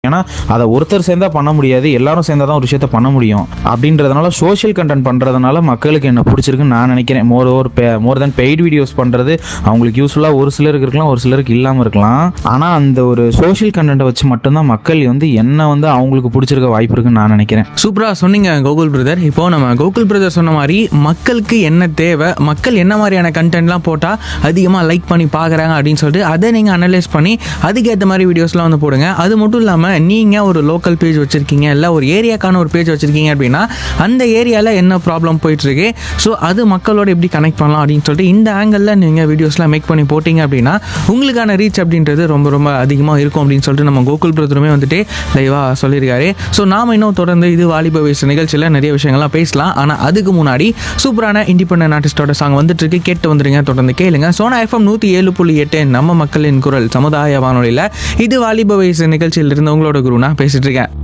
ஏன்னா அதை ஒருத்தர் சேர்ந்தா பண்ண முடியாது எல்லாரும் சேர்ந்தா தான் ஒரு விஷயத்த பண்ண முடியும் அப்படின்றதுனால சோஷியல் கண்டென்ட் பண்ணுறதுனால மக்களுக்கு என்ன பிடிச்சிருக்குன்னு நான் நினைக்கிறேன் moreover more then paid videos பண்ணுறது அவங்களுக்கு யூஸ்ஃபுல்லாக ஒரு சிலருக்கு இருக்கலாம் ஒரு சிலருக்கு இல்லாமல் இருக்கலாம் ஆனால் அந்த ஒரு சோஷியல் கண்டென்ட்டை வச்சு மட்டும்தான் மக்கள் வந்து என்ன வந்து அவங்களுக்கு பிடிச்சிருக்க வாய்ப்பு இருக்குன்னு நான் நினைக்கிறேன் சூப்பராக சொன்னீங்க கோகுல் பிரதர் இப்போ நம்ம கோகுல் பிரதர் சொன்ன மாதிரி மக்களுக்கு என்ன தேவை மக்கள் என்ன மாதிரியான கண்டென்ட்லாம் போட்டால் அதிகமாக லைக் பண்ணி பார்க்குறாங்க அப்படின்னு சொல்லிட்டு அதை நீங்கள் அனலைஸ் பண்ணி அதுக்கேற்ற மாதிரி வீடியோஸ்லாம் வந்து போடுங்க அது மட்டும் இல்லாமல் நீங்கள் ஒரு லோக்கல் பேஜ் வச்சுருக்கீங்க இல்லை ஒரு ஏரியாக்கான ஒரு பேஜ் வச்சுருக்கீங்க அப்படின்னா அந்த ஏரியாவில் என்ன ப்ராப்ளம் போயிட்டுருக்கு ஸோ அது மக்களோட எப்படி கனெக்ட் பண்ணலாம் அப்படின்னு சொல்லிட்டு இந்த ஆங்கிளில் நீங்கள் வீடியோஸ்லாம் மேக் பண்ணி போட்டிங்க அப்படின்னா உங்களுக்கான ரீச் அப்படின்றது ரொம்ப ரொம்ப அதிகமாக இருக்கும் அப்படின்னு சொல்லிட்டு நம்ம கோகுல் பிரதருமே வந்துட்டு லைவாக சொல்லியிருக்காரு ஸோ நாம் இன்னும் தொடர்ந்து இது வாலிப வயசு நிகழ்ச்சியில் நிறைய விஷயங்கள்லாம் பேசலாம் ஆனால் அதுக்கு முன்னாடி சூப்பரான இண்டிபெண்டன்ட் ஆர்டிஸ்டோட சாங் வந்துட்டு இருக்கு கேட்டு வந்துருங்க தொடர்ந்து கேளுங்க சோனா எஃப்எம் நூற்றி ஏழு புள்ளி எட்டு நம்ம மக்களின் குரல் சமுதாய வானொலியில் இது வாலிப வயசு நிகழ்ச்சியிலிருந்து உங்களோட குருனா பேசிட்டு இருக்கேன்